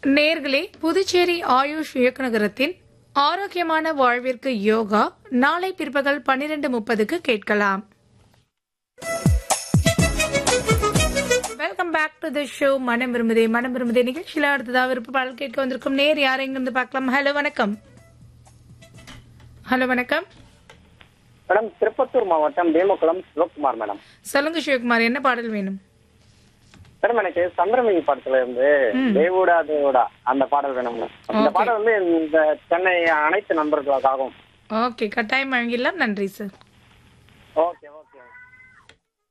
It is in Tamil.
நேர்களே புதுச்சேரி ஆயுஷ் இயக்குநரகத்தின் ஆரோக்கியமான வாழ்விற்கு யோகா நாளை பிற்பகல் பன்னிரண்டு முப்பதுக்கு கேட்கலாம் welcome back to the show மனம் விரும்புதே மனம் விரும்புதே நிகழ்ச்சியில் அடுத்ததா விருப்ப பாடல் கேட்க வந்திருக்கும் நேர் யார் எங்கிருந்து பார்க்கலாம் ஹலோ வணக்கம் ஹலோ வணக்கம் மேடம் திருப்பத்தூர் மாவட்டம் வேமக்குளம் சிவகுமார் மேடம் சொல்லுங்க சிவகுமார் என்ன பாடல் வேணும் மேடம் எனக்கு சந்திரமணி படத்துல இருந்து தேவுடா தேவுடா அந்த பாடல் வேணும் மேடம் இந்த Okay. பாடல் வந்து இந்த சென்னை அனைத்து நண்பர்களுக்காகவும் ஓகே கட்டாயம் வழங்கிடலாம் நன்றி சார் ஓகே ஓகே